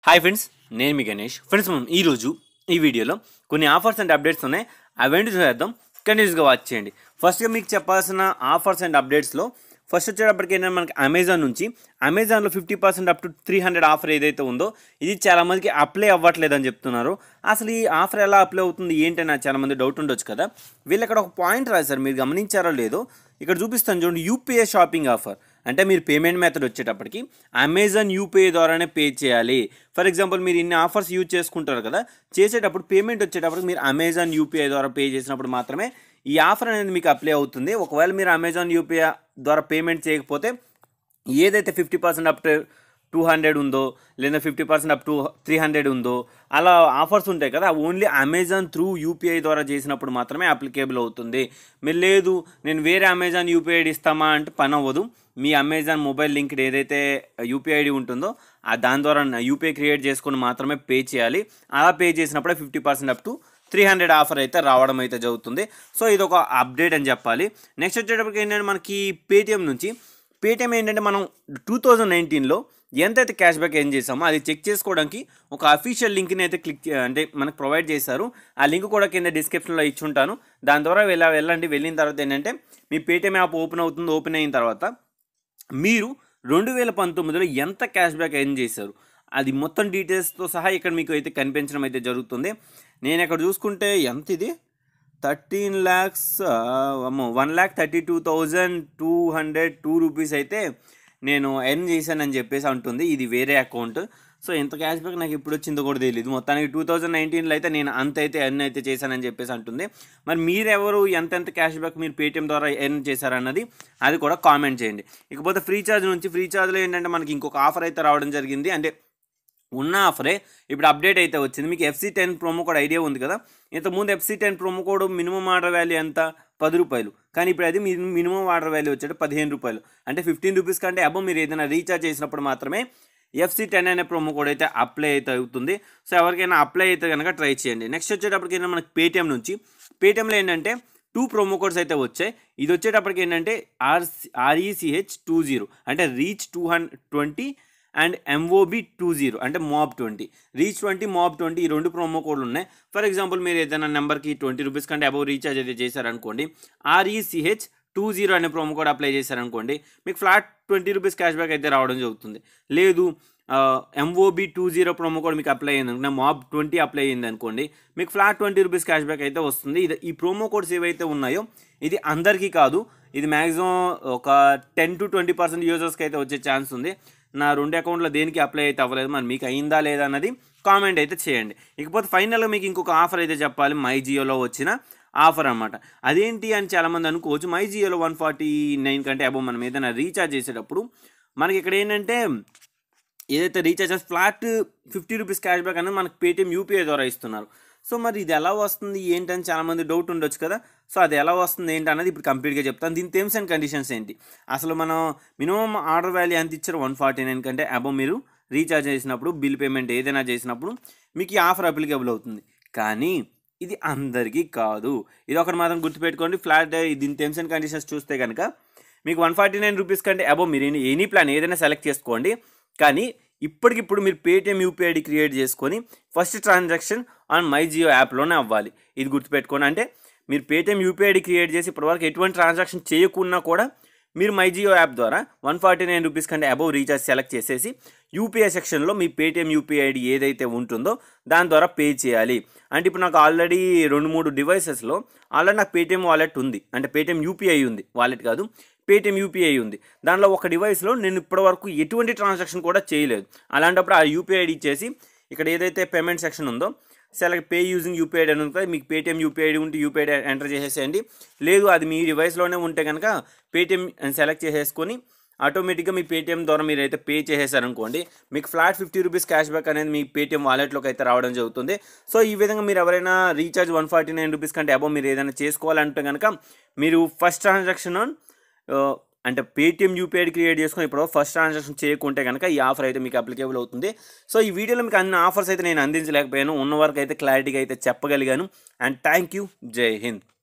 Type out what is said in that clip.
hi friends నేను మీ Ganesh friends మనం ఈరోజు ఈ వీడియోలో కొన్ని ఆఫర్స్ అండ్ అప్డేట్స్ ఉన్నాయి అవేంటి చూసేద్దాం కంటిన్యూస్గా వాచ్ చేయండి ఫస్ట్గా మీకు చెప్పాల్సిన ఆఫర్స్ అండ్ అప్డేట్స్లో ఫస్ట్ వచ్చేటప్పటికి ఏంటంటే మనకి అమెజాన్ నుంచి అమెజాన్లో fifty percent up to three hundred offer ఏదైతే ఉందో ఇది చాలామందికి అప్లై అవ్వట్లేదు అని చెప్తున్నారు అసలు ఈ ఆఫర్ ఎలా అప్లై అవుతుంది ఏంటని నాకు చాలామంది డౌట్ ఉండొచ్చు కదా వీళ్ళు అక్కడ ఒక పాయింట్ రాశారు మీరు గమనించారో లేదో ఇక్కడ చూపిస్తాను చూడండి యూపీఐ షాపింగ్ ఆఫర్ అంటే మీరు పేమెంట్ మెథడ్ వచ్చేటప్పటికి అమెజాన్ యూపీఐ ద్వారానే పే చేయాలి ఫర్ ఎగ్జాంపుల్ మీరు ఇన్ని ఆఫర్స్ యూజ్ చేసుకుంటారు కదా చేసేటప్పుడు పేమెంట్ వచ్చేటప్పటికి మీరు అమెజాన్ యూపీఐ ద్వారా పే చేసినప్పుడు మాత్రమే ఈ ఆఫర్ అనేది మీకు అప్లై అవుతుంది ఒకవేళ మీరు అమెజాన్ యూపీఐ ద్వారా పేమెంట్ చేయకపోతే ఏదైతే fifty percent up to two hundred ఉందో లేదా fifty percent up to three hundred ఉందో అలా ఆఫర్స్ ఉంటాయి కదా ఓన్లీ అమెజాన్ త్రూ యూపీఐ ద్వారా చేసినప్పుడు మాత్రమే అప్లికేబుల్ అవుతుంది మీరు లేదు నేను వేరే అమెజాన్ యూపీఐ ఐడి ఇస్తామా అంటే పని అవ్వదు మీ అమెజాన్ మొబైల్ లింక్డ్ ఏదైతే యూపీఐ ఐడి ఉంటుందో ఆ దాని ద్వారా యూపీఐ క్రియేట్ చేసుకొని మాత్రమే పే చేయాలి అలా పే చేసినప్పుడే fifty percent up to three hundred offer అయితే రావడం అయితే జరుగుతుంది సో ఇది ఒక అప్డేట్ అని చెప్పాలి నెక్స్ట్ వచ్చేటప్పటికి ఏంటంటే మనకి పేటిఎం నుంచి పేటిఎం ఏంటంటే మనం టూ థౌజండ్ నైన్టీన్లో ఎంతైతే క్యాష్ బ్యాక్ ఏం చేసామో అది చెక్ చేసుకోవడానికి ఒక అఫీషియల్ లింక్ని అయితే క్లిక్ చే- అంటే మనకు ప్రొవైడ్ చేశారు ఆ లింక్ కూడా కింద డిస్క్రిప్షన్లో ఇచ్చి ఉంటాను దాని ద్వారా వెళ్ళ వెళ్ళండి వెళ్ళిన తర్వాత ఏంటంటే మీ పేటిఎం యాప్ ఓపెన్ అవుతుంది ఓపెన్ అయిన తర్వాత మీరు రెండు వేల పంతొమ్మిదిలో ఎంత క్యాష్ బ్యాక్ ఎర్న్ చేశారు అది మొత్తం డీటెయిల్స్తో సహా ఇక్కడ మీకు అయితే కనిపించడం అయితే జరుగుతుంది నేను ఇక్కడ చూసుకుంటే ఎంత ఇది థర్టీన్ ల్యాక్స్ అమ్మో one lakh thirty two thousand two hundred two rupees అయితే నేను ఎర్న్ చేశానని చెప్పేసి అంటుంది ఇది వేరే అకౌంట్ సో ఎంత క్యాష్ బ్యాక్ నాకు ఇప్పుడు వచ్చిందో కూడా తెలియదు మొత్తానికి టూ థౌజండ్ నైన్టీన్లో అయితే నేను అంత అయితే ఎర్న్ అయితే చేశానని చెప్పేసి అంటుంది మరి మీరెవరు ఎంత ఎంత క్యాష్ బ్యాక్ మీరు పేటిఎం ద్వారా ఎర్న్ చేశారన్నది అది కూడా కామెంట్ చేయండి ఇకపోతే ఫ్రీ ఛార్జ్ నుంచి ఫ్రీ ఛార్జ్లో ఏంటంటే మనకి ఇంకొక ఆఫర్ అయితే రావడం జరిగింది అంటే ఉన్న ఆఫరే ఇప్పుడు అప్డేట్ అయితే వచ్చింది మీకు FC ten promo code idea ఉంది కదా ఇంతకుముందు FC ten promo code minimum order value ఎంత పది రూపాయలు కానీ ఇప్పుడు అది మినిమం ఆర్డర్ వాల్యూ వచ్చేది పదిహేను రూపాయలు అంటే ఫిఫ్టీన్ రూపీస్ కంటే అబ్బో మీరు ఏదైనా రీఛార్జ్ చేసినప్పుడు మాత్రమే ఎఫ్సీ టెన్ అనే ప్రోమో కోడ్ అయితే అప్లై అయితే అవుతుంది సో ఎవరికైనా అప్లై అయితే కనుక ట్రై చేయండి నెక్స్ట్ వచ్చేటప్పటికి ఏంటంటే మనకి పేటిఎం నుంచి పేటిఎంలో ఏంటంటే టూ ప్రోమో కోడ్స్ అయితే వచ్చాయి ఇది వచ్చేటప్పటికి ఏంటంటే ఆర్సి ఆర్ఈసిహెచ్ టూ జీరో అంటే reach two hundred twenty and MOB two zero అంటే mob twenty reach twenty mob twenty ఈ రెండు ప్రోమో కోడ్లు ఉన్నాయి ఫర్ ఎగ్జాంపుల్ మీరు ఏదైనా నెంబర్కి ట్వంటీ రూపీస్ కంటే అబౌవ్ రీఛార్జ్ అయితే చేశారనుకోండి ఆర్ఈసిహెచ్ టూ జీరో అనే ప్రోమో కోడ్ అప్లై చేశారనుకోండి మీకు flat twenty rupees cash back అయితే రావడం జరుగుతుంది లేదు MOB two zero promo code మీకు అప్లై అయింది అనుకుంటే మాబ్ ట్వంటీ అప్లై అయింది అనుకోండి మీకు flat twenty rupees cash back అయితే వస్తుంది ఇది ఈ ప్రోమో కోడ్స్ ఏవైతే ఉన్నాయో ఇది అందరికీ కాదు ఇది మ్యాక్సిమం ఒక టెన్ టు ట్వంటీ పర్సెంట్ యూజర్స్కి అయితే వచ్చే ఛాన్స్ ఉంది నా రెండు అకౌంట్లో దేనికి అప్లై అయితే అవ్వలేదు మరి మీకు అయిందా లేదా అన్నది కామెంట్ అయితే చేయండి ఇకపోతే ఫైనల్గా మీకు ఇంకొక ఆఫర్ అయితే చెప్పాలి మై జియోలో వచ్చిన ఆఫర్ అనమాట అదేంటి అని చాలామంది అనుకోవచ్చు మై జియోలో వన్ ఫార్టీ నైన్ కంటే అబో మనం ఏదైనా రీఛార్జ్ చేసేటప్పుడు మనకి ఇక్కడ ఏంటంటే ఏదైతే recharge flat fifty rupees cash back అనేది మనకి పేటిఎం యూపీఐ ద్వారా ఇస్తున్నారు సో మరి ఇది ఎలా వస్తుంది ఏంటని చాలామంది డౌట్ ఉండొచ్చు కదా సో అది ఎలా వస్తుంది ఏంటి అన్నది ఇప్పుడు కంప్లీట్గా చెప్తాను దీని టర్మ్స్ అండ్ కండిషన్స్ ఏంటి అసలు మనం మినిమం ఆర్డర్ వాల్యూ ఎంత ఇచ్చారు వన్ ఫార్టీ నైన్ కంటే అబో మీరు రీఛార్జ్ చేసినప్పుడు బిల్ పేమెంట్ ఏదైనా చేసినప్పుడు మీకు ఈ ఆఫర్ అప్లికేబుల్ అవుతుంది కానీ ఇది అందరికీ కాదు ఇది ఒకటి మాత్రం గుర్తుపెట్టుకోండి ఫ్లాట్ దీని టర్మ్స్ అండ్ కండిషన్స్ చూస్తే కనుక మీకు వన్ ఫార్టీ నైన్ రూపీస్ కంటే అబో మీరు ఎనీ ఎనీ ప్లాన్ ఏదైనా సెలెక్ట్ చేసుకోండి కానీ ఇప్పటికిప్పుడు మీరు పేటిఎం యూపీఐ ఐడి క్రియేట్ చేసుకొని first transaction on My Jio యాప్లోనే అవ్వాలి ఇది గుర్తుపెట్టుకోండి అంటే మీరు పేటిఎం యూపీఐ ఐడి క్రియేట్ చేసి ఇప్పటివరకు ఎటువంటి ట్రాన్సాక్షన్ చేయకున్నా కూడా మీరు మై జియో యాప్ ద్వారా వన్ ఫార్టీ నైన్ రూపీస్ కంటే అబౌవ్ రీఛార్జ్ సెలెక్ట్ చేసేసి యూపీఐ సెక్షన్లో మీ పేటిఎం యూపీఐ ఐడి ఏదైతే ఉంటుందో దాని ద్వారా పే చేయాలి అంటే ఇప్పుడు నాకు ఆల్రెడీ రెండు మూడు డివైసెస్లో ఆల్రెడీ నాకు పేటిఎం వాలెట్ ఉంది అంటే పేటిఎం యూపీఐ ఉంది వాలెట్ కాదు పేటిఎం యూపీఐ ఉంది దానిలో ఒక డివైస్లో నేను ఇప్పటివరకు ఎటువంటి ట్రాన్సాక్షన్ కూడా చేయలేదు అలాంటప్పుడు ఆ యూపీఐ ఐడి ఇచ్చేసి ఇక్కడ ఏదైతే పేమెంట్ సెక్షన్ ఉందో select pay using UPI ID అని ఉంటుంది మీకు పేటిఎం యూపీఐ ఐడి ఉంటే యూపీఐ ఐడి ఎంటర్ చేసేసేయండి లేదు అది మీ డివైస్లోనే ఉంటే కనుక పేటిఎం సెలెక్ట్ చేసేసుకొని ఆటోమేటిక్గా మీ పేటిఎం ద్వారా మీరు అయితే పే చేసేసారనుకోండి మీకు flat fifty rupees cash back అనేది మీ పేటిఎం వాలెట్లోకి అయితే రావడం జరుగుతుంది సో ఈ విధంగా మీరు ఎవరైనా recharge one forty nine rupees కంటే అబో మీరు ఏదైనా చేసుకోవాలంటే కనుక మీరు ఫస్ట్ ట్రాన్సాక్షన్ అంటే పేటిఎం యూపీఐ క్రియేట్ చేసుకొని ఇప్పుడు ఫస్ట్ ట్రాన్సాక్షన్ చేయకుంటే కనుక ఈ ఆఫర్ అయితే మీకు అప్లికేబుల్ అవుతుంది సో ఈ వీడియోలో మీకు అన్ని ఆఫర్స్ అయితే నేను అందించలేకపోయాను ఉన్న వరకు అయితే క్లారిటీగా అయితే చెప్పగలిగాను అండ్ థ్యాంక్ యూ జై హింద్